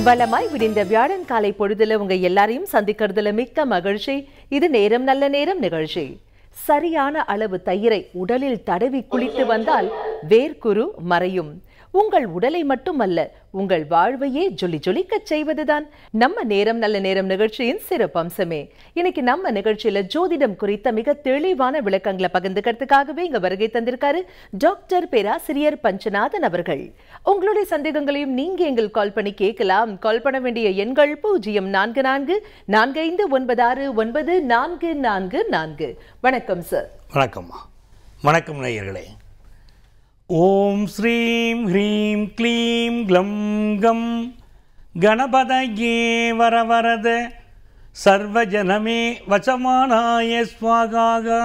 வளமாய் விடிந்த வியாழன் காலை பொழுதுல உங்க எல்லாரையும் சந்திக்கிறதுல மிக்க மகிழ்ச்சி இது நேரம் நல்ல நேரம் நிகழ்ச்சி சரியான அளவு தயிரை உடலில் தடவி குளித்து வந்தால் வேர்க்குரு மறையும் உங்கள் உடலை மட்டுமல்ல உங்கள் வாழ்வையே ஜொலி ஜொலிக்கச் செய்வதுதான் நம்ம நேரம் நல்ல நேரம் நிகழ்ச்சியின் சிறப்பம்சமே இன்னைக்கு நம்ம நிகழ்ச்சியில ஜோதிடம் குறித்த மிக தெளிவான விளக்கங்களை பகிர்ந்துக்கிறதுக்காகவே இங்க வருகை தந்திருக்காரு டாக்டர் பேராசிரியர் பஞ்சநாதன் அவர்கள் உங்களுடைய சந்தேகங்களையும் நீங்க எங்கள் கால் பண்ணி கேட்கலாம் கால் பண்ண வேண்டிய எண்கள் பூஜ்ஜியம் நான்கு நான்கு நான்கு ஐந்து ஒன்பது ஆறு ஒன்பது நான்கு நான்கு நான்கு வணக்கம் சார் வணக்கம்மா வணக்கம் நேயர்களே ஓம் ஸ்ரீம் ஹ்ரீம் க்ளீம் க்ளம் கம் கணபதயே வரவரத சர்வஜனமே வசமானாய ஸ்வாகாகா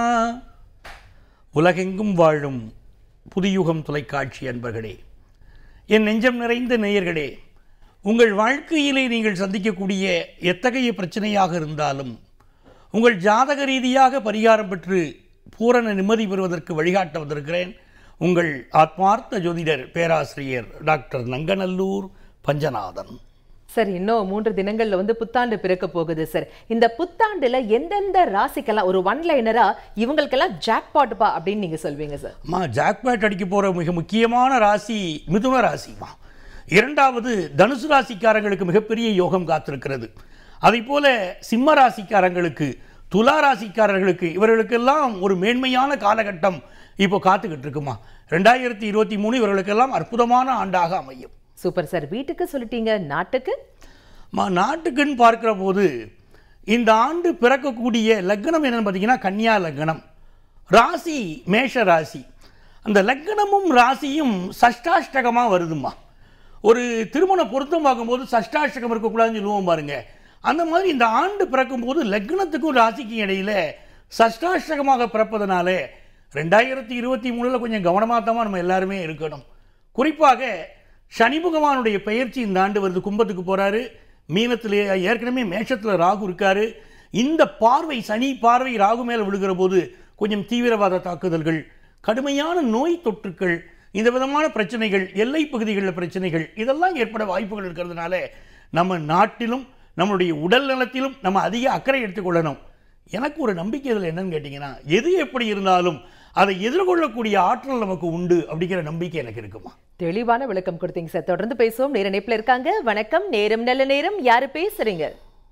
உலகெங்கும் வாழும் புதியுகம் தொலைக்காட்சி அன்பர்களே என் நெஞ்சம் நிறைந்த நேயர்களே உங்கள் வாழ்க்கையிலே நீங்கள் சந்திக்கக்கூடிய எத்தகைய பிரச்சனையாக இருந்தாலும் உங்கள் ஜாதக ரீதியாக பரிகாரம் பெற்று பூரண நிம்மதி பெறுவதற்கு வழிகாட்ட வந்திருக்கிறேன் உங்கள் ஆத்மார்த்த ஜோதிடர் பேராசிரியர் டாக்டர் நங்கநல்லூர் பஞ்சநாதன் சார் இன்னும் மூன்று தினங்கள்ல வந்து புத்தாண்டு பிறக்க போகுது சார் இந்த புத்தாண்டுல எந்தெந்த ராசிக்கெல்லாம் ஒரு ஒன் லைனரா இவங்களுக்கெல்லாம் ஜாக்பாட்பா அப்படின்னு நீங்க சொல்வீங்க சார் அம்மா ஜாக்பேட் அடிக்க போகிற மிக முக்கியமான ராசி மிதுன ராசிமா இரண்டாவது தனுசு ராசிக்காரங்களுக்கு மிகப்பெரிய யோகம் காத்திருக்கிறது அதை போல சிம்ம ராசிக்காரங்களுக்கு துலா ராசிக்காரர்களுக்கு இவர்களுக்கெல்லாம் ஒரு மேன்மையான காலகட்டம் இப்போ காத்துக்கிட்டு இருக்குமா ரெண்டாயிரத்தி இருபத்தி மூணு இவர்களுக்கெல்லாம் அற்புதமான ஆண்டாக அமையும் சூப்பர் சார் வீட்டுக்கு சொல்லிட்டீங்க நாட்டுக்கு மா நாட்டுக்குன்னு பார்க்கிற போது இந்த ஆண்டு பிறக்கக்கூடிய லக்னம் என்னன்னு பார்த்தீங்கன்னா கன்னியா லக்னம் ராசி மேஷ ராசி அந்த லக்னமும் ராசியும் சஷ்டாஷ்டகமாக வருதுமா ஒரு திருமண பொருத்தம் பார்க்கும்போது சஷ்டாஷ்டகம் இருக்கக்கூடாதுன்னு சொல்லுவோம் பாருங்க அந்த மாதிரி இந்த ஆண்டு பிறக்கும்போது லக்னத்துக்கும் ராசிக்கும் இடையில சஷ்டாஷ்டகமாக பிறப்பதனாலே ரெண்டாயிரத்தி இருபத்தி மூணில் கொஞ்சம் கவனமாக தான் நம்ம எல்லாருமே இருக்கணும் குறிப்பாக சனி பகவானுடைய பெயர்ச்சி இந்த ஆண்டு வருது கும்பத்துக்கு போறாரு மீனத்திலே ஏற்கனவே மேஷத்தில் ராகு இருக்காரு இந்த பார்வை சனி பார்வை ராகு மேலே விழுகிற போது கொஞ்சம் தீவிரவாத தாக்குதல்கள் கடுமையான நோய் தொற்றுக்கள் இந்த விதமான பிரச்சனைகள் எல்லை பகுதிகளில் பிரச்சனைகள் இதெல்லாம் ஏற்பட வாய்ப்புகள் இருக்கிறதுனால நம்ம நாட்டிலும் நம்மளுடைய உடல் நலத்திலும் நம்ம அதிக அக்கறை எடுத்துக்கொள்ளணும் எனக்கு ஒரு நம்பிக்கை இதில் என்னன்னு கேட்டிங்கன்னா எது எப்படி இருந்தாலும் அதை எதிர்கொள்ளக்கூடிய ஆற்றல் நமக்கு உண்டு அப்படிங்கிற நம்பிக்கை எனக்கு இருக்குமா தெளிவான விளக்கம் கொடுத்தீங்க சார் தொடர்ந்து பேசுவோம் நேர இணைப்புல இருக்காங்க வணக்கம் நேரம் நல்ல நேரம் யாரு பேசுறீங்க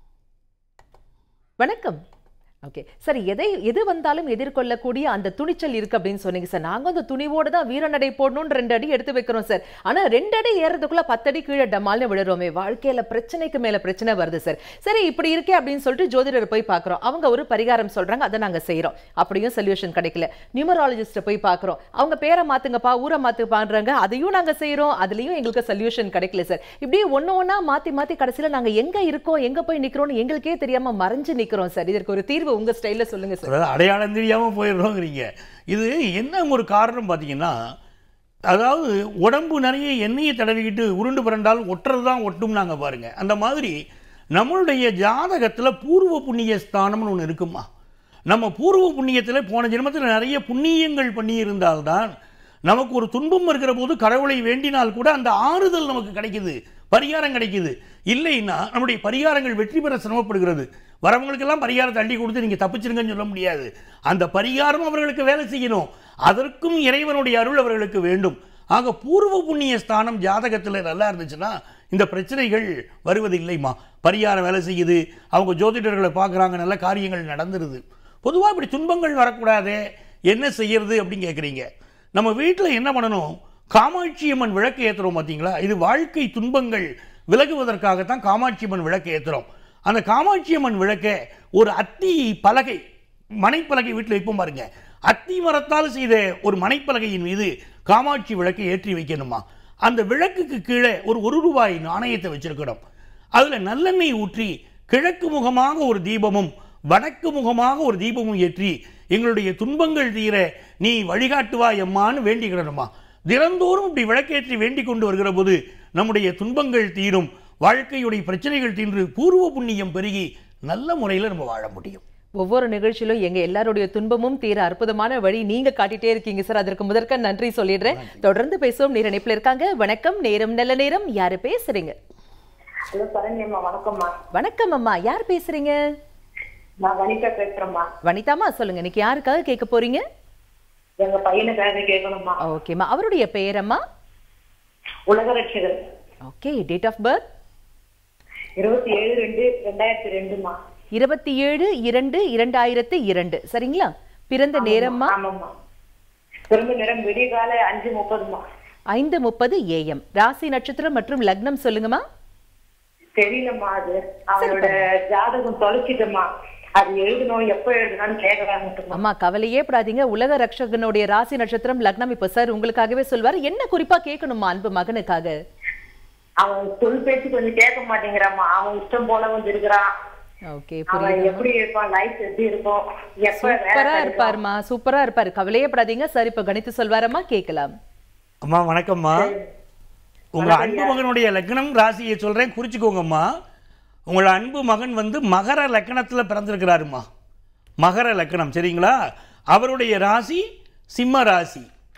வணக்கம் ஓகே சார் எதை எது வந்தாலும் எதிர்கொள்ளக்கூடிய அந்த துணிச்சல் இருக்கு அப்படின்னு சொன்னீங்க சார் நாங்க அந்த துணிவோடு தான் வீரநடை போடணும்னு ரெண்டு அடி எடுத்து வைக்கிறோம் சார் ஆனா ரெண்டு அடி ஏறதுக்குள்ள பத்தடி கீழே டமால்னு விழுறோமே வாழ்க்கையில பிரச்சனைக்கு மேல பிரச்சனை வருது சார் சரி இப்படி இருக்கே அப்படின்னு சொல்லிட்டு ஜோதிடரை போய் பார்க்குறோம் அவங்க ஒரு பரிகாரம் சொல்றாங்க அதை நாங்க செய்றோம் அப்படியும் சொல்யூஷன் கிடைக்கல நியூமராலஜிஸ்ட்டை போய் பார்க்குறோம் அவங்க பேரை மாத்துங்கப்பா ஊரை மாத்துப்பான்றாங்க அதையும் நாங்க செய்றோம் அதுலயும் எங்களுக்கு சொல்யூஷன் கிடைக்கல சார் இப்படியே ஒண்ணு ஒண்ணா மாத்தி மாத்தி கடைசியில நாங்க எங்க இருக்கோம் எங்க போய் நிக்கிறோம்னு எங்களுக்கே தெரியாம மறைஞ்சு நிக்கிறோம் சார் இதற்கு ஒரு தீர்வு உங்க ஸ்டைல்ல சொல்லுங்க சார் அதாவது அடையாளம் தெரியாமல் போயிடுறோங்கிறீங்க இது என்ன ஒரு காரணம் பார்த்தீங்கன்னா அதாவது உடம்பு நிறைய எண்ணெயை தடவிக்கிட்டு உருண்டு பிறண்டால் ஒட்டுறது தான் ஒட்டும் நாங்கள் பாருங்க அந்த மாதிரி நம்மளுடைய ஜாதகத்தில் பூர்வ புண்ணிய ஸ்தானம்னு ஒன்று இருக்குமா நம்ம பூர்வ புண்ணியத்தில் போன ஜென்மத்தில் நிறைய புண்ணியங்கள் பண்ணியிருந்தால்தான் நமக்கு ஒரு துன்பம் இருக்கிற போது கடவுளை வேண்டினால் கூட அந்த ஆறுதல் நமக்கு கிடைக்குது பரிகாரம் கிடைக்குது இல்லைன்னா நம்முடைய பரிகாரங்கள் வெற்றி பெற சிரமப்படுகிறது வரவங்களுக்கெல்லாம் பரிகாரத்தை அள்ளி கொடுத்து நீங்கள் தப்பிச்சிருங்கன்னு சொல்ல முடியாது அந்த பரிகாரம் அவர்களுக்கு வேலை செய்யணும் அதற்கும் இறைவனுடைய அருள் அவர்களுக்கு வேண்டும் ஆக பூர்வ புண்ணிய ஸ்தானம் ஜாதகத்தில் நல்லா இருந்துச்சுன்னா இந்த பிரச்சனைகள் வருவதில்லைம்மா பரிகாரம் வேலை செய்யுது அவங்க ஜோதிடர்களை பார்க்குறாங்க நல்ல காரியங்கள் நடந்துருது பொதுவாக இப்படி துன்பங்கள் வரக்கூடாதே என்ன செய்யறது அப்படின்னு கேட்குறீங்க நம்ம வீட்டில் என்ன பண்ணணும் காமாட்சி அம்மன் விளக்கு ஏற்றுறோம் பார்த்தீங்களா இது வாழ்க்கை துன்பங்கள் விலகுவதற்காகத்தான் காமாட்சி அம்மன் விளக்கு ஏற்றுறோம் அந்த காமாட்சி அம்மன் விளக்கை ஒரு அத்தி பலகை மனைப்பலகை வீட்டில் வைப்போம் பாருங்க அத்தி மரத்தால் செய்த ஒரு மனைப்பலகையின் மீது காமாட்சி விளக்கை ஏற்றி வைக்கணுமா அந்த விளக்குக்கு கீழே ஒரு ஒரு ரூபாய் நாணயத்தை வச்சிருக்கணும் அதில் நல்லெண்ணெய் ஊற்றி கிழக்கு முகமாக ஒரு தீபமும் வடக்கு முகமாக ஒரு தீபமும் ஏற்றி எங்களுடைய துன்பங்கள் தீர நீ வழிகாட்டுவாய் அம்மான்னு வேண்டிக்கிடணுமா தினந்தோறும் இப்படி விளக்கேற்றி வேண்டிக் கொண்டு வருகிற போது நம்முடைய துன்பங்கள் தீரும் வாழ்க்கையுடைய பிரச்சனைகள் தீர்ந்து பூர்வ புண்ணியம் பெருகி நல்ல முறையில் நம்ம வாழ முடியும் ஒவ்வொரு நிகழ்ச்சியிலும் எங்க எல்லாருடைய துன்பமும் தீர அற்புதமான வழி நீங்க காட்டிட்டே இருக்கீங்க சார் அதற்கு முதற்க நன்றி சொல்லிடுறேன் தொடர்ந்து பேசுவோம் நேர இணைப்புல இருக்காங்க வணக்கம் நேரம் நல்ல நேரம் யாரு பேசுறீங்க ஹலோ சரண்யம்மா வணக்கம்மா வணக்கம் அம்மா யார் பேசுறீங்க நான் வனிதா பேசுறேம்மா வனிதாமா சொல்லுங்க இன்னைக்கு யாருக்காக கேட்க போறீங்க எங்க பையனுக்காக கேட்கணும்மா ஓகேம்மா அவருடைய பெயரம்மா உலக ரட்சகர் ஓகே டேட் ஆஃப் பர்த் இருபத்தி ஏழு ரெண்டு ரெண்டாயிரத்தி ரெண்டுமா இருபத்தி ஏழு இரண்டு இரண்டாயிரத்து இரண்டு சரிங்களா பிறந்த நேரம்மா ஆமாம்மா திரும்ப நேரம் விடிய கால அஞ்சு முப்பதுமா ஐந்து முப்பது ஏஎம் ராசி நட்சத்திரம் மற்றும் லக்னம் சொல்லுங்கம்மா தெரியலம்மா அது அவனோட ஜாதகம் தொலைச்சிட்டம்மா அது எழுதணும் எப்ப எழுதணும்னு கேட்கறாங்கட்டுமா அம்மா கவலையே படாதீங்க உலக ரக்ஷகனுடைய ராசி நட்சத்திரம் லக்னம் இப்ப சார் உங்களுக்காகவே சொல்வார் என்ன குறிப்பா கேட்கணுமா அன்பு மகனுக்காக அவன் சொல் பேச்சு கொஞ்சம் கேட்க மாட்டேங்கிறாம்மா அவன் இஷ்டம் போல வந்து இருக்கிறான் ஓகே அவன் எப்படி இருப்பான் லைஃப் எப்படி இருக்கும் எப்ப வேலை சூப்பரா கிடைக்கும்? இருப்பாருமா சூப்பரா இருப்பாரு கவலையே படாதீங்க சார் இப்ப கணித்து சொல்வாரம்மா கேட்கலாம் அம்மா வணக்கம்மா உங்க அன்பு மகனுடைய லக்னம் ராசியை சொல்றேன் குறிச்சுக்கோங்கம்மா உங்களோட அன்பு மகன் வந்து மகர லக்னத்துல பிறந்திருக்கிறாருமா மகர லக்னம் சரிங்களா அவருடைய ராசி சிம்ம ராசி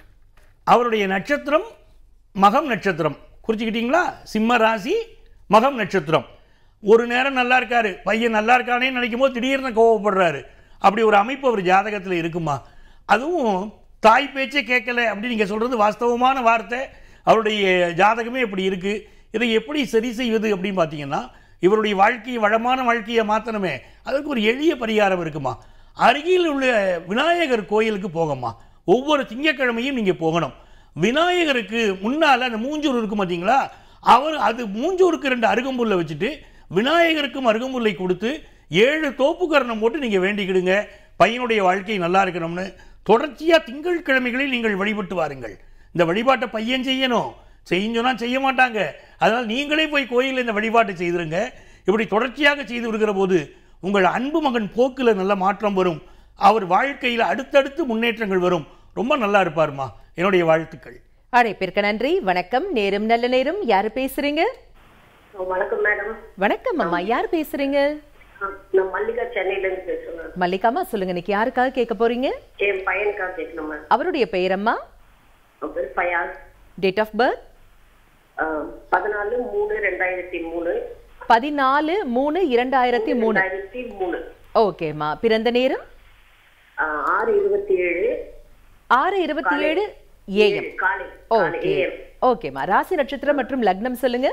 அவருடைய நட்சத்திரம் மகம் நட்சத்திரம் குறிச்சுக்கிட்டீங்களா சிம்ம ராசி மகம் நட்சத்திரம் ஒரு நேரம் நல்லா இருக்காரு பையன் நல்லா இருக்கானே நினைக்கும் போது திடீர்னு கோவப்படுறாரு அப்படி ஒரு அமைப்பு அவர் ஜாதகத்தில் இருக்குமா அதுவும் தாய் பேச்சே கேட்கல அப்படின்னு நீங்கள் சொல்கிறது வாஸ்தவமான வார்த்தை அவருடைய ஜாதகமே இப்படி இருக்குது இதை எப்படி சரி செய்வது அப்படின்னு பார்த்தீங்கன்னா இவருடைய வாழ்க்கையை வளமான வாழ்க்கையை மாற்றணுமே அதுக்கு ஒரு எளிய பரிகாரம் இருக்குமா அருகில் உள்ள விநாயகர் கோயிலுக்கு போகம்மா ஒவ்வொரு திங்கட்கிழமையும் நீங்கள் போகணும் விநாயகருக்கு முன்னால் அந்த மூஞ்சூர் இருக்கும் பார்த்தீங்களா அவர் அது மூஞ்சூருக்கு ரெண்டு அருகம்புல்லை வச்சுட்டு விநாயகருக்கும் அருகம்புல்லை கொடுத்து ஏழு தோப்புக்கரணம் போட்டு நீங்கள் வேண்டிக்கிடுங்க பையனுடைய வாழ்க்கை நல்லா இருக்கணும்னு தொடர்ச்சியாக திங்கட்கிழமைகளில் நீங்கள் வழிபட்டு வாருங்கள் இந்த வழிபாட்டை பையன் செய்யணும் செய்யுன்னா செய்ய மாட்டாங்க அதனால் நீங்களே போய் கோயிலில் இந்த வழிபாட்டை செய்திருங்க இப்படி தொடர்ச்சியாக செய்து வருகிற போது உங்கள் அன்பு மகன் போக்கில் நல்ல மாற்றம் வரும் அவர் வாழ்க்கையில் அடுத்தடுத்து முன்னேற்றங்கள் வரும் ரொம்ப நல்லா இருப்பாருமா என்னுடைய வாழ்த்துக்கள் அழைப்பிற்கு நன்றி வணக்கம் நேரம் நல்ல நேரம் யாரு பேசுறீங்க வணக்கம் மேடம் வணக்கம் அம்மா யார் பேசுறீங்க நான் மல்லிகா சென்னையில இருந்து பேசுறேன் மல்லிகாமா சொல்லுங்க இன்னைக்கு யாருக்காக கேட்க போறீங்க என் பையனுக்காக கேட்கணும் மேம் அவருடைய பெயரம்மா அவன் பேர் ஃபயாஸ் டேட் ஆஃப் பர்த் பதினாலு மூணு ரெண்டாயிரத்தி மூணு பதினாலு மூணு இரண்டாயிரத்தி மூணு ரெண்டாயிரத்தி மூணு ஓகேம்மா பிறந்த நேரம் ஆஹ் ஆறு இருபத்தி ஏழு ஆறு இருபத்தி ஏழு ஏஎம் காலை காலை ஓகே ஏஎம் ஓகேம்மா ராசி நட்சத்திரம் மற்றும் லக்னம் சொல்லுங்க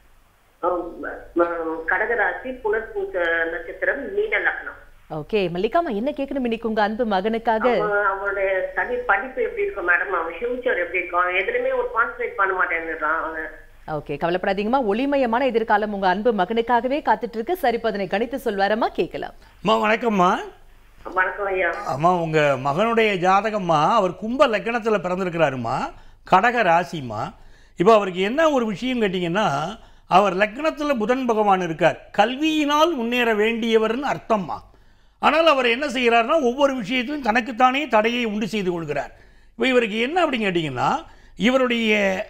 கடகராசி புனர்பூச நட்சத்திரம் மீன லக்னம் ஓகே மல்லிகாமா என்ன கேட்கணும் இன்னைக்கு உங்க அன்பு மகனுக்காக அவன் அவனுடைய ஸ்டடி படிப்பு எப்படி இருக்கும் மேடம் அவன் ஃபியூச்சர் எப்படி இருக்கும் அவன் எதுலயுமே ஒரு கான்சன்ட்ரேட் பண்ண மாட்டேன்னுறான் அவன் ஓகே கவலைப்படாதீங்கம்மா ஒளிமயமான எதிர்காலம் உங்க அன்பு மகனுக்காகவே காத்துட்டு இருக்கு சரி இப்ப அதனை கணித்து சொல்வாரம்மா கேட்கலாம் அம்மா வணக்கம்மா வணக்கம் ஐயா அம்மா உங்கள் மகனுடைய ஜாதகம்மா அவர் கும்ப லக்கணத்தில் பிறந்திருக்கிறாருமா கடக ராசிம்மா இப்போ அவருக்கு என்ன ஒரு விஷயம் கேட்டிங்கன்னா அவர் லக்னத்தில் புதன் பகவான் இருக்கார் கல்வியினால் முன்னேற வேண்டியவர்னு அர்த்தம்மா ஆனால் அவர் என்ன செய்கிறாருன்னா ஒவ்வொரு விஷயத்திலும் தனக்குத்தானே தடையை உண்டு செய்து கொள்கிறார் இப்போ இவருக்கு என்ன அப்படின்னு கேட்டிங்கன்னா இவருடைய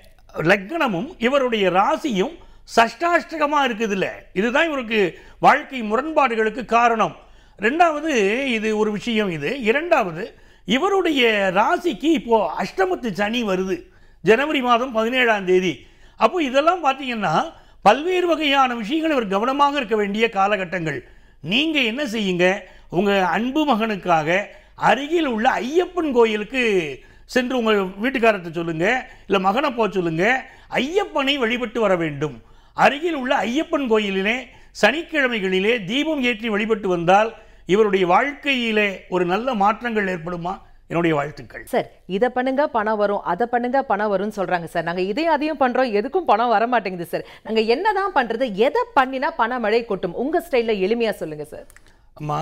லக்னமும் இவருடைய ராசியும் சஷ்டாஷ்டகமாக இருக்குதுல்ல இதுதான் இவருக்கு வாழ்க்கை முரண்பாடுகளுக்கு காரணம் ரெண்டாவது இது ஒரு விஷயம் இது இரண்டாவது இவருடைய ராசிக்கு இப்போ அஷ்டமத்து சனி வருது ஜனவரி மாதம் பதினேழாம் தேதி அப்போ இதெல்லாம் பார்த்தீங்கன்னா பல்வேறு வகையான விஷயங்கள் இவர் கவனமாக இருக்க வேண்டிய காலகட்டங்கள் நீங்கள் என்ன செய்யுங்க உங்கள் அன்பு மகனுக்காக அருகில் உள்ள ஐயப்பன் கோயிலுக்கு சென்று உங்கள் வீட்டுக்காரத்தை சொல்லுங்க இல்லை மகனை போக சொல்லுங்க ஐயப்பனை வழிபட்டு வர வேண்டும் அருகில் உள்ள ஐயப்பன் கோயிலிலே சனிக்கிழமைகளிலே தீபம் ஏற்றி வழிபட்டு வந்தால் இவருடைய வாழ்க்கையிலே ஒரு நல்ல மாற்றங்கள் ஏற்படுமா என்னுடைய வாழ்த்துக்கள் சார் இதை பண்ணுங்க பணம் வரும் அதை பண்ணுங்க பணம் வரும்னு சொல்றாங்க சார் நாங்க இதையும் அதையும் பண்றோம் எதுக்கும் பணம் வர மாட்டேங்குது சார் நாங்க என்னதான் பண்றது எதை பண்ணினா பண மழை கொட்டும் உங்க ஸ்டைல்ல எளிமையா சொல்லுங்க சார் அம்மா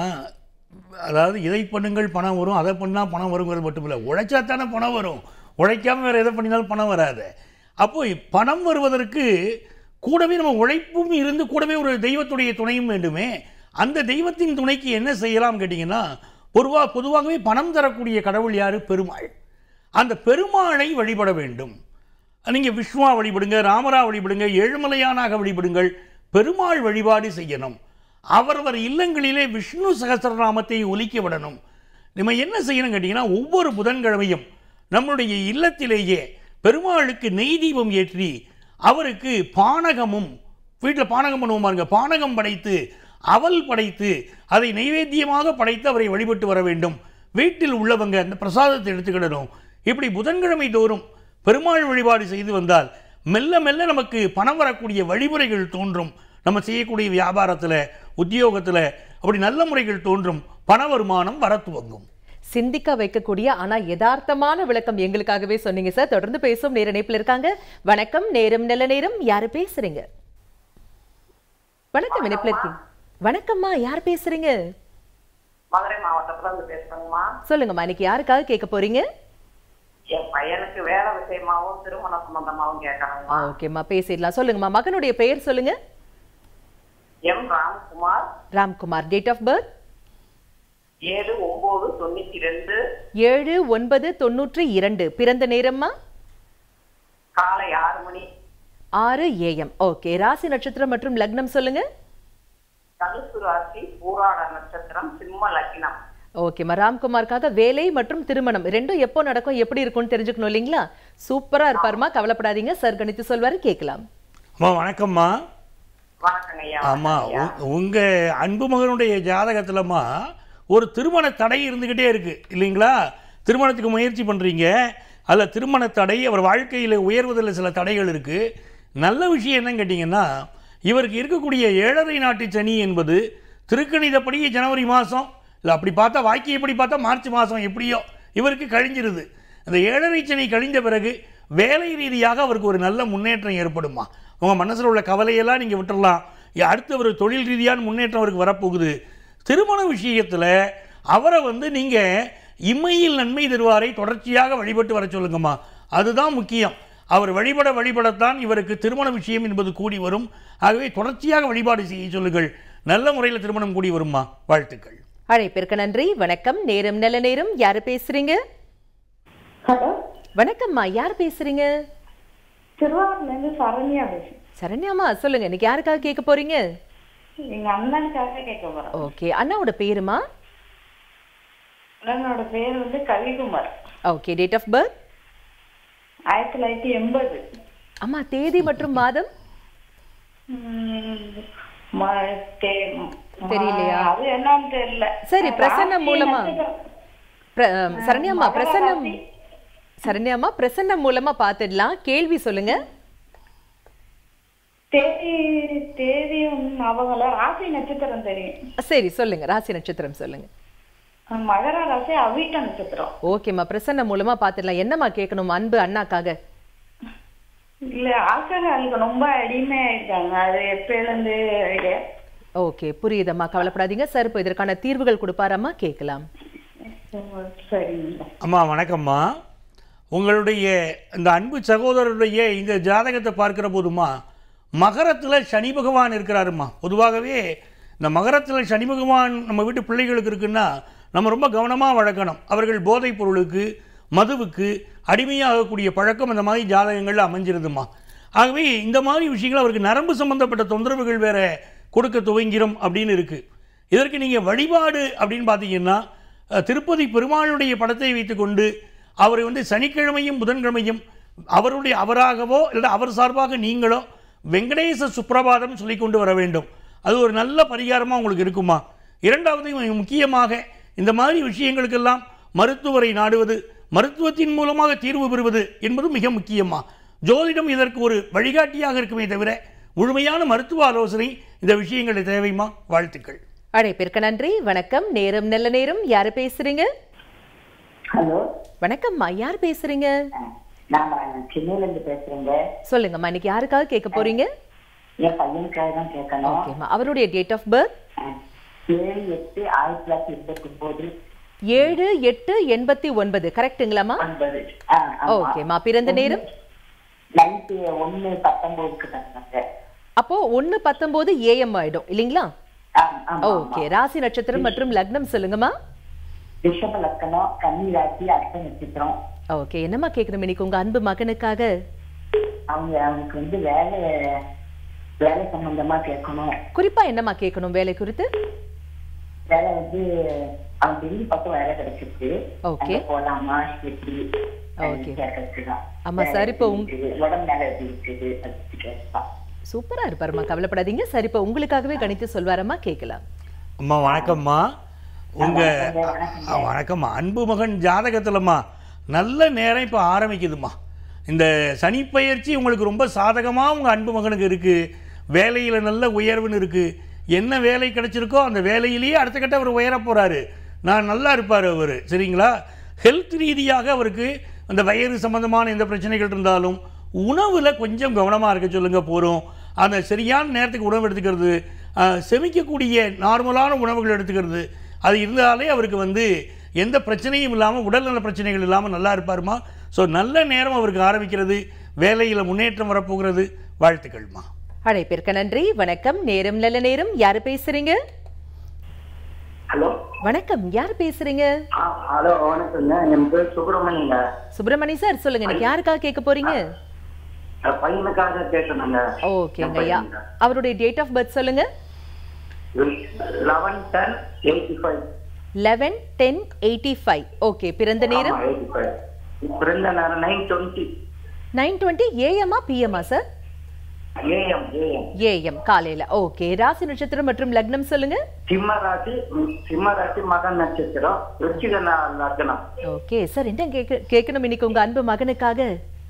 அதாவது இதை பண்ணுங்கள் பணம் வரும் அதை பண்ணால் பணம் வருங்கிறது மட்டும் இல்லை உழைச்சா தானே பணம் வரும் உழைக்காம வேறு எதை பண்ணினாலும் பணம் வராது அப்போ பணம் வருவதற்கு கூடவே நம்ம உழைப்பும் இருந்து கூடவே ஒரு தெய்வத்துடைய துணையும் வேண்டுமே அந்த தெய்வத்தின் துணைக்கு என்ன செய்யலாம் கேட்டிங்கன்னா பொதுவாக பொதுவாகவே பணம் தரக்கூடிய கடவுள் யார் பெருமாள் அந்த பெருமாளை வழிபட வேண்டும் நீங்கள் விஷ்ணுவா வழிபடுங்க ராமரா வழிபடுங்க ஏழுமலையானாக வழிபடுங்கள் பெருமாள் வழிபாடு செய்யணும் அவரவர் இல்லங்களிலே விஷ்ணு சகஸ்ரநாமத்தை ஒலிக்க விடணும் நம்ம என்ன செய்யணும் கேட்டிங்கன்னா ஒவ்வொரு புதன்கிழமையும் நம்முடைய இல்லத்திலேயே பெருமாளுக்கு நெய் தீபம் ஏற்றி அவருக்கு பானகமும் வீட்டில் பானகம் பண்ணுவோம் பாருங்க பானகம் படைத்து அவல் படைத்து அதை நைவேத்தியமாக படைத்து அவரை வழிபட்டு வர வேண்டும் வீட்டில் உள்ளவங்க அந்த பிரசாதத்தை எடுத்துக்கிடணும் இப்படி புதன்கிழமை தோறும் பெருமாள் வழிபாடு செய்து வந்தால் மெல்ல மெல்ல நமக்கு பணம் வரக்கூடிய வழிமுறைகள் தோன்றும் நம்ம செய்யக்கூடிய வியாபாரத்தில் உத்தியோகத்தில் அப்படி நல்ல முறைகள் தோன்றும் பண வருமானம் வர துவங்கும் சிந்திக்க வைக்கக்கூடிய ஆனா யதார்த்தமான விளக்கம் எங்களுக்காகவே சொன்னீங்க சார் தொடர்ந்து பேசும் நேர இணைப்புல இருக்காங்க வணக்கம் நேரம் நல்ல நேரம் யாரு பேசுறீங்க வணக்கம் இணைப்புல இருக்கீங்க வணக்கம்மா யார் பேசுறீங்க மதுரை மாவட்டத்துல இருந்து பேசுறேங்கம்மா சொல்லுங்கம்மா இன்னைக்கு யாருக்காக கேட்க போறீங்க என் பையனுக்கு வேலை விஷயமாவும் திருமண சம்பந்தமாவும் கேட்கறாங்கம்மா ஓகேம்மா பேசிடலாம் சொல்லுங்கம்மா மகனுடைய பெயர் சொல்லுங்க M Ramkumar Ramkumar date of birth ஏழு ஒன்பது தொண்ணூத்தி ரெண்டு ஏழு ஒன்பது தொண்ணூற்றி இரண்டு பிறந்த நேரம்மா காலை ஆறு மணி ஆறு ஏஎம் ஓகே ராசி நட்சத்திரம் மற்றும் லக்னம் சொல்லுங்க தனுசு ராசி பூராட நட்சத்திரம் சிம்ம லக்கினம் ஓகேம்மா ராம்குமாருக்காக வேலை மற்றும் திருமணம் ரெண்டும் எப்போ நடக்கும் எப்படி இருக்கும்னு தெரிஞ்சுக்கணும் இல்லைங்களா சூப்பரா இருப்பாருமா கவலைப்படாதீங்க சார் கணித்து சொல்வாரு கேட்கலாம் அம்மா வணக்கம்மா வணக்கங்க ஐயா ஆமா வணக்கங்க ஐயா. உ- உங்க அன்பு மகனுடைய ஜாதகத்துலமா ஒரு திருமண தடை இருந்துகிட்டே இருக்கு இல்லைங்களா திருமணத்துக்கு முயற்சி பண்றீங்க அதில் திருமண தடை அவர் வாழ்க்கையில் உயர்வதில் சில தடைகள் இருக்கு நல்ல விஷயம் என்னன்னு கேட்டிங்கன்னா இவருக்கு இருக்கக்கூடிய ஏழரை நாட்டு சனி என்பது திருக்கணிதப்படி ஜனவரி மாதம் இல்லை அப்படி பார்த்தா வாக்கியப்படி பார்த்தா மார்ச் மாதம் எப்படியோ இவருக்கு கழிஞ்சிருது அந்த ஏழரை சனி கழிந்த பிறகு வேலை ரீதியாக அவருக்கு ஒரு நல்ல முன்னேற்றம் ஏற்படுமா உங்கள் மனசில் உள்ள கவலையெல்லாம் நீங்கள் விட்டுறலாம் இ- அடுத்து ஒரு தொழில் ரீதியான முன்னேற்றம் அவருக்கு வரப்போகுது திருமண விஷயத்தில் அவரை வந்து நீங்கள் இம்மையில் நன்மை தருவாரை தொடர்ச்சியாக வழிபட்டு வர சொல்லுங்கம்மா அதுதான் முக்கியம் அவர் வழிபட வழிபடத்தான் இவருக்கு திருமண விஷயம் என்பது கூடி வரும் ஆகவே தொடர்ச்சியாக வழிபாடு செய்ய சொல்லுங்கள் நல்ல முறையில் திருமணம் கூடி வருமா வாழ்த்துக்கள் அழைப்பிற்கு நன்றி வணக்கம் நேரம் நல்ல நேரம் யாரு பேசுறீங்க ஹலோ வணக்கம்மா யார் பேசுறீங்க திருவாரூர்ல இருந்து சரண்யா பேசுறேன் சரண்யாமா சொல்லுங்க இன்னைக்கு யாருக்காக கேட்க போறீங்க எங்க அண்ணனுக்காக கேட்க போறேன் ஓகே அண்ணாவோட பேருமா அண்ணனோட பேர் வந்து Kavikumar okay date of birth ஆயிரத்தி தொள்ளாயிரத்தி எண்பது அம்மா தேதி மற்றும் மாதம் உம், ம- தே- ம- தெரியலையா? அது என்னன்னு தெரியல சரி, பிரசன்னம் ராசி மூலமா. நட்சத்திரம். பிர- அம், சரண்யாம்மா மகர பிரசன்னம் ராசி. சரண்யாம்மா பிரசன்னம் மூலமா பார்த்துடலாம் கேள்வி சொல்லுங்க தேதி தேதி ஒன்றும் ஞாபகம் இல்ல ராசி நட்சத்திரம் தெரியும் சரி சொல்லுங்க ராசி நட்சத்திரம் சொல்லுங்க மகர ராசி அவிட்ட நட்சத்திரம் ஓகேம்மா பிரசன்னம் மூலமா பார்த்துடலாம் என்னம்மா கேட்கணும் அன்பு அண்ணாக்காக இல்ல ஆல்கஹாலுக்கு ரொம்ப அடிமையாயிருக்காங்க அது எப்பயில இருந்து idea? ஓகே புரியுதம்மா கவலைப்படாதீங்க சார் இப்போ இதற்கான தீர்வுகள் கொடுப்பாரம்மா கேட்கலாம் உம், சரிங்க அம்மா வணக்கம்மா உங்களுடைய இந்த அன்பு சகோதரருடைய இந்த ஜாதகத்தை பார்க்கிற போதுமா மகரத்தில் சனி பகவான் இருக்கிறாருமா பொதுவாகவே இந்த மகரத்தில் சனி பகவான் நம்ம வீட்டு பிள்ளைகளுக்கு இருக்குன்னா நம்ம ரொம்ப கவனமாக வளர்க்கணும் அவர்கள் போதைப் பொருளுக்கு மதுவுக்கு அடிமையாகக்கூடிய பழக்கம் அந்த மாதிரி ஜாதகங்கள்ல அமைஞ்சிருதுமா ஆகவே இந்த மாதிரி விஷயங்கள் அவருக்கு நரம்பு சம்பந்தப்பட்ட தொந்தரவுகள் வேற கொடுக்க துவங்கிரும் அப்படின்னு இருக்கு இதற்கு நீங்கள் வழிபாடு அப்படின்னு பார்த்தீங்கன்னா அஹ், திருப்பதி பெருமாளுடைய படத்தை வைத்துக்கொண்டு அவரை வந்து சனிக்கிழமையும் புதன்கிழமையும் அவருடைய அவராகவோ இல்லை அவர் சார்பாக நீங்களோ வெங்கடேச சுப்பிரபாதம் சொல்லி கொண்டு வர வேண்டும் அது ஒரு நல்ல பரிகாரமாக உங்களுக்கு இருக்குமா இரண்டாவது மிக முக்கியமாக இந்த மாதிரி விஷயங்களுக்கெல்லாம் மருத்துவரை நாடுவது மருத்துவத்தின் மூலமாக தீர்வு பெறுவது என்பது மிக முக்கியமா ஜோதிடம் இதற்கு ஒரு வழிகாட்டியாக இருக்குமே தவிர முழுமையான மருத்துவ ஆலோசனை இந்த விஷயங்கள் தேவைமா வாழ்த்துக்கள் அழைப்பிற்கு நன்றி வணக்கம் நேரம் நல்ல நேரம் யாரு பேசுறீங்க ஹலோ வணக்கம்மா யார் பேசுறீங்க நான் சென்னையில இருந்து பேசுறேங்க சொல்லுங்கம்மா இன்னைக்கு யாருக்காக கேட்க போறீங்க என் பையனுக்காக தான் கேட்கணும் ஓகேம்மா அவருடைய டேட் ஆஃப் பர்த் அஹ், ஏழு எட்டு ஆயிரத்தி தொள்ளாயிரத்தி எண்பத்தி ஒன்பது ஏழு எட்டு எண்பத்தி ஒன்பது கரெக்ட்டுங்களாம்மா ஒன்பது ஆஹ், ஆமா. ஓகேம்மா பிறந்த நேரம் நைட்டு ஒண்ணு பத்தொன்பதுக்கு தந்தாங்க அப்போ ஒன்னு பத்தொன்பது ஏஎம் ஆயிடும் இல்லைங்களா ஆம், ஆமா, ஓகே ராசி நட்சத்திரம் மற்றும் லக்னம் சொல்லுங்கம்மா ரிஷப லக்கணம் கன்னி ராசி அர்த்த நட்சத்திரம் ஓகே என்னம்மா கேட்கணும் இன்னைக்கு உங்க அன்பு மகனுக்காக அவங்க அவனுக்கு வந்து வேலை வேலை சம்பந்தமா கேட்கணும் குறிப்பா என்னம்மா கேட்கணும் வேலை குறித்து வேலை வந்து அவன் டெல்லி பக்கம் வேலை கிடைச்சிருக்கு Okay. அங்க போலாமா எப்படி Okay. கேட்கறதுதான் ஆமா, sir, இப்போ உங்க- உடம்பு மேல எப்படி இருக்குது அது கேட்பான் சூப்பரா இருப்பாருமா கவலைப்படாதீங்க சரி இப்போ உங்களுக்காகவே கணித்து சொல்வாரம்மா கேட்கலாம் அம்மா வணக்கம்மா உங்க ஆ, வணக்கம்மா அன்பு மகன் ஜாதகத்துலம்மா நல்ல நேரம் இப்போ ஆரம்பிக்குதும்மா இந்த சனிப்பெயர்ச்சி உங்களுக்கு ரொம்ப சாதகமாக உங்கள் அன்பு மகனுக்கு இருக்குது வேலையில் நல்ல உயர்வுன்னு இருக்குது என்ன வேலை கிடைச்சிருக்கோ அந்த வேலையிலேயே அடுத்த கட்ட அவர் உயர போகிறாரு நான் நல்லா இருப்பார் அவர் சரிங்களா ஹெல்த் ரீதியாக அவருக்கு அந்த வயிறு சம்பந்தமான எந்த பிரச்சனைகள் இருந்தாலும் உணவில் கொஞ்சம் கவனமாக இருக்க சொல்லுங்க போகிறோம் அந்த சரியான நேரத்துக்கு உணவு எடுத்துக்கிறது ஆஹ், செமிக்கக்கூடிய நார்மலான உணவுகள் எடுத்துக்கிறது அது இருந்தாலே அவருக்கு வந்து எந்த பிரச்சனையும் இல்லாமல் உடல்நல பிரச்சனைகள் இல்லாமல் நல்லா இருப்பாருமா ஸோ நல்ல நேரம் அவருக்கு ஆரம்பிக்கிறது வேலையில் முன்னேற்றம் வரப்போகிறது வாழ்த்துக்கள்மா அழைப்பிற்கு நன்றி வணக்கம் நேரம் நல்ல நேரம் யாரு பேசுறீங்க ஹலோ வணக்கம் யார் பேசுறீங்க ஹலோ வணக்கங்க என் பேர் சுப்பிரமணியங்க சுப்பிரமணி சார் சொல்லுங்க இன்னைக்கு யாருக்காக கேட்க போறீங்க அஹ் பையனுக்காக கேட்கணுங்க ஓகேங்க ஐயா அவருடைய டேட் ஆஃப் பர்த் சொல்லுங்க eleven ten eighty five eleven ten eighty five okay பிறந்த நேரம் எயிட்டி ஃபைவ் பிறந்த நேரம் நைன் டுவெண்ட்டி நைன் டுவெண்ட்டி ஏஎம்மா பிஎம்மா சார் ஏஎம் ஏஎம் ஏஎம் காலையில ஓகே ராசி நட்சத்திரம் மற்றும் லக்னம் சொல்லுங்க சிம்ம ராசி ம், சிம்ம ராசி மகன் நட்சத்திரம் விருச்சிக ந- லக்னம் ஓகே சார் என்ன கேட்க கேட்கணும் இன்னைக்கு உங்க அன்பு மகனுக்காக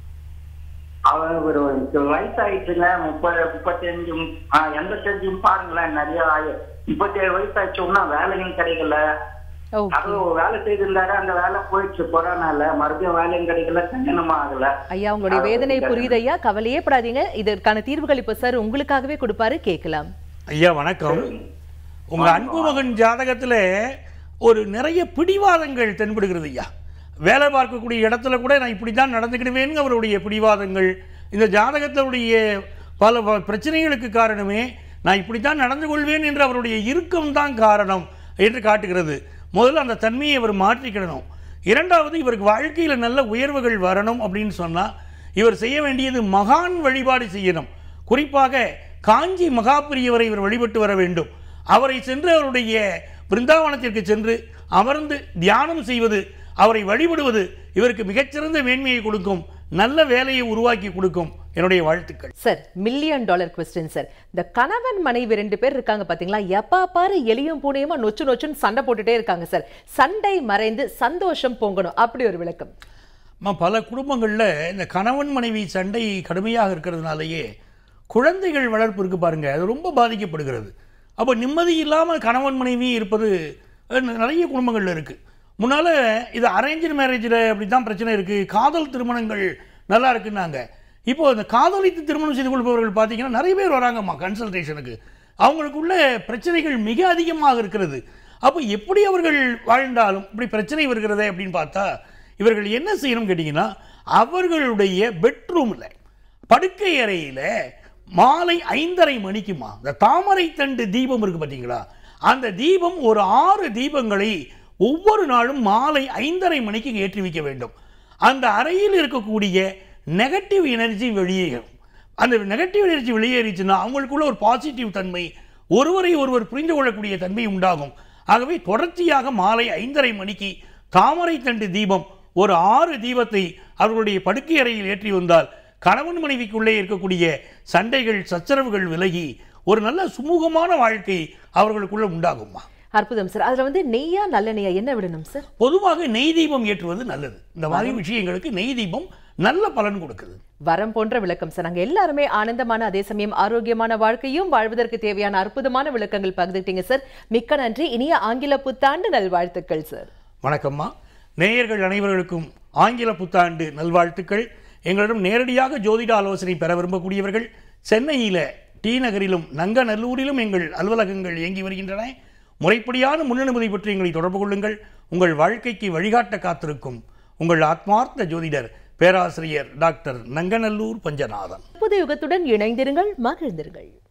அவன் ஒரு வயசாயிட்டுங்க முப்பது முப்பத்தஞ்சு ஆ, எண்பத்தஞ்சும் பாருங்களேன் நிறைய ஆயி- முப்பத்தேழு வயசாச்சுன்னா வேலையும் கிடைக்கல ஓகே அதுவும் வேலை செய்திருந்தாரு அந்த வேலை போயிடுச்சு கொரோனால மறுபடியும் வேலையும் கிடைக்கல கல்யாணமும் ஆகல ஐயா உங்களுடைய வேதனை புரியுது ஐயா கவலையே படாதீங்க இதற்கான தீர்வுகள் இப்ப சார் உங்களுக்காகவே கொடுப்பாரு கேட்கலாம் ஐயா வணக்கம் உங்க அன்பு மகன் ஜாதகத்துல ஒரு நிறைய பிடிவாதங்கள் தென்படுகிறது ஐயா வேலை பார்க்கக்கூடிய இடத்துல கூட நான் இப்படி தான் நடந்துக்கிடுவேன்னு அவருடைய பிடிவாதங்கள் இந்த ஜாதகத்தினுடைய பல ப- பிரச்சனைகளுக்கு காரணமே நான் இப்படி தான் நடந்து கொள்வேன் என்று அவருடைய இறுக்கம் தான் காரணம் என்று காட்டுகிறது முதல்ல அந்த தன்மையை அவர் மாற்றிக்கிடணும் இரண்டாவது இவருக்கு வாழ்க்கையில் நல்ல உயர்வுகள் வரணும் அப்படின்னு சொன்னால் இவர் செய்ய வேண்டியது மகான் வழிபாடு செய்யணும் குறிப்பாக காஞ்சி மகாபிரியவரை இவர் வழிபட்டு வர வேண்டும் அவரை சென்று அவருடைய பிருந்தாவனத்திற்கு சென்று அமர்ந்து தியானம் செய்வது அவரை வழிபடுவது இவருக்கு மிகச்சிறந்த மேன்மையை கொடுக்கும் நல்ல வேலையை உருவாக்கி கொடுக்கும் என்னுடைய வாழ்த்துக்கள் sir million dollar question sir இந்த கணவன் மனைவி ரெண்டு பேர் இருக்காங்க பாத்தீங்களா எப்பா பாரு எலியும் பூனையுமா நொச்சு நொச்சுன்னு சண்டை போட்டுட்டே இருக்காங்க சார் சண்டை மறைந்து சந்தோஷம் பொங்கணும் அப்படி ஒரு விளக்கம் அம்மா, பல குடும்பங்களில் இந்த கணவன் மனைவி சண்டை கடுமையாக இருக்கிறதுனாலேயே குழந்தைகள் வளர்ப்பு இருக்கு பாருங்க அது ரொம்ப பாதிக்கப்படுகிறது அப்போ நிம்மதி இல்லாமல் கணவன் மனைவி இருப்பது அஹ், நிறைய குடும்பங்களில் இருக்குது முன்னால் இது அரேஞ்சு மேரேஜில் அப்படி தான் பிரச்சனை இருக்குது காதல் திருமணங்கள் நல்லா இருக்குன்னாங்க இப்போ இந்த காதலித்து திருமணம் செய்து கொள்பவர்கள் பார்த்தீங்கன்னா நிறைய பேர் வராங்கம்மா கன்சல்டேஷனுக்கு அவங்களுக்குள்ள பிரச்சனைகள் மிக அதிகமாக இருக்கிறது அப்போ எப்படி அவர்கள் வாழ்ந்தாலும் இப்படி பிரச்சனை வருகிறதே அப்படின்னு பார்த்தா இவர்கள் என்ன செய்யணும் கேட்டிங்கன்னா அவர்களுடைய பெட்ரூமில் படுக்கை அறையில் மாலை ஐந்தரை மணிக்குமா இந்த தாமரை தண்டு தீபம் இருக்கு பார்த்தீங்களா அந்த தீபம் ஒரு ஆறு தீபங்களை ஒவ்வொரு நாளும் மாலை ஐந்தரை மணிக்கு ஏற்றி வைக்க வேண்டும் அந்த அறையில் இருக்கக்கூடிய நெகட்டிவ் எனர்ஜி வெளியேறும் அந்த நெகட்டிவ் எனர்ஜி வெளியேறிச்சுன்னா அவங்களுக்குள்ள ஒரு பாசிட்டிவ் தன்மை ஒருவரை ஒருவர் புரிந்து கொள்ளக்கூடிய தன்மை உண்டாகும் ஆகவே தொடர்ச்சியாக மாலை ஐந்தரை மணிக்கு தாமரை தண்டு தீபம் ஒரு ஆறு தீபத்தை அவர்களுடைய படுக்கை அறையில் ஏற்றி வந்தால் கணவன் மனைவிக்குள்ளே இருக்கக்கூடிய சண்டைகள் சச்சரவுகள் விலகி ஒரு நல்ல சுமூகமான வாழ்க்கை அவர்களுக்குள்ள உண்டாகுமா அற்புதம் சார் அதுல வந்து நெய்யா நல்ல நெய்யா என்ன விடணும் சார் பொதுவாக நெய் தீபம் ஏற்றுவது நல்லது இந்த மாதிரி விஷயங்களுக்கு நெய் தீபம் நல்ல பலன் கொடுக்குது வரம் போன்ற விளக்கம் சார் நாங்க எல்லாருமே ஆனந்தமான அதே சமயம் ஆரோக்கியமான வாழ்க்கையும் வாழ்வதற்கு தேவையான அற்புதமான விளக்கங்கள் பகிர்ந்துட்டீங்க சார் மிக்க நன்றி இனிய ஆங்கில புத்தாண்டு நல்வாழ்த்துக்கள் சார் வணக்கம்மா நேயர்கள் அனைவர்களுக்கும் ஆங்கில புத்தாண்டு நல்வாழ்த்துக்கள் எங்களிடம் நேரடியாக ஜோதிட ஆலோசனை பெற விரும்பக்கூடியவர்கள் சென்னையில டி நகரிலும் நங்கநல்லூரிலும் எங்கள் அலுவலகங்கள் இயங்கி வருகின்றன முறைப்படியான முன்னனுமதி பற்றி எங்களை தொடர்பு கொள்ளுங்கள் உங்கள் வாழ்க்கைக்கு வழிகாட்ட காத்திருக்கும் உங்கள் ஆத்மார்த்த ஜோதிடர் பேராசிரியர் டாக்டர் நங்கநல்லூர் பஞ்சநாதன் புது யுகத்துடன் இணைந்திருங்கள் மகிழ்ந்திருங்கள்